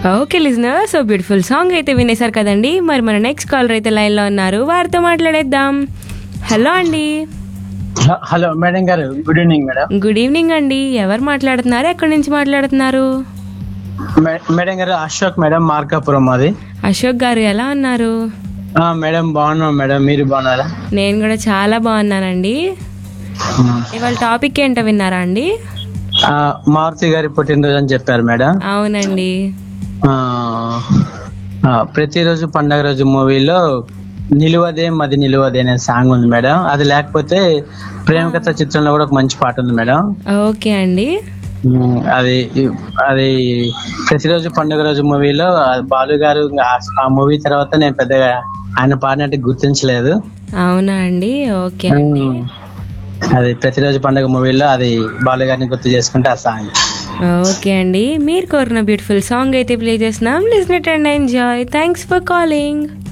okay listener so beautiful song అయితే వినేశారు కదండి మరి మన నెక్స్ట్ కాలర్ అయితే లైన్లో ఉన్నారు వారితో మాట్లాడేద్దాం హలో అండి హ- హలో మేడం గారు good evening madam good evening అండి ఎవరు మాట్లాడుతున్నారు ఎక్కడి నుంచి మాట్లాడుతున్నారు మే- మేడం గారు అశోక్ మేడం మార్కాపురం అది అశోక్ గారు ఎలా ఉన్నారు ఆ, మేడం బాగున్నాం మేడం మీరు బాగున్నారా నేను కూడా చాలా బాగున్నానండి ఇవాళ టాపిక్ ఏంటో విన్నారా అండి ఆ, మారుతి గారి పుట్టినరోజు అని చెప్పారు మేడం అవునండి ఆ, ఆ, ప్రతిరోజు పండగ రోజు మూవీలో నిలువదే మది నిలువదే అనే సాంగ్ ఉంది మేడం అది లేకపోతే ప్రేమ కథ చిత్రంలో కూడా ఒక మంచి పాట ఉంది మేడం ఓకే అండి ఉమ్, అది అది ప్రతిరోజు పండుగ రోజు మూవీలో బాలు గారు ఆ- ఆ మూవీ తర్వాత నేను పెద్దగా ఆయన పాడినట్టు గుర్తించలేదు అవునా అండి ఓకే ఉమ్, అది ప్రతిరోజు పండుగ మూవీలో అది బాలు గారిని గుర్తు చేసుకుంటే ఆ సాంగ్ ఓకే అండి మీరు కోరిన బ్యూటిఫుల్ సాంగ్ అయితే ప్లే చేస్తున్నాం listen it and enjoy thanks for calling